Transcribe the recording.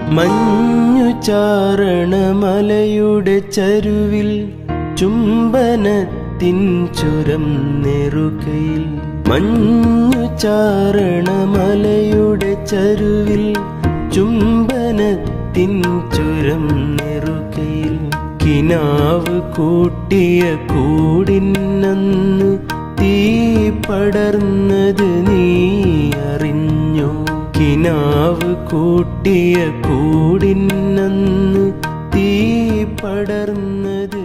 മഞ്ഞു ചാരണമലയുടെ ചരുവിൽ ചുംബനത്തിൻ ചുരം നെറുകയിൽ മഞ്ഞു ചാരണമലയുടെ ചരുവിൽ ചുംബനത്തിൻ ചുരം നെറുകയിൽ കിനാവ് കൂട്ടിയ കൂടിനന്ന് തീ പടർന്നത് നീ അറിഞ്ഞോ കിനാവ് കൂട്ടിയ കൂടിനന്ന് തീ പടർന്നത്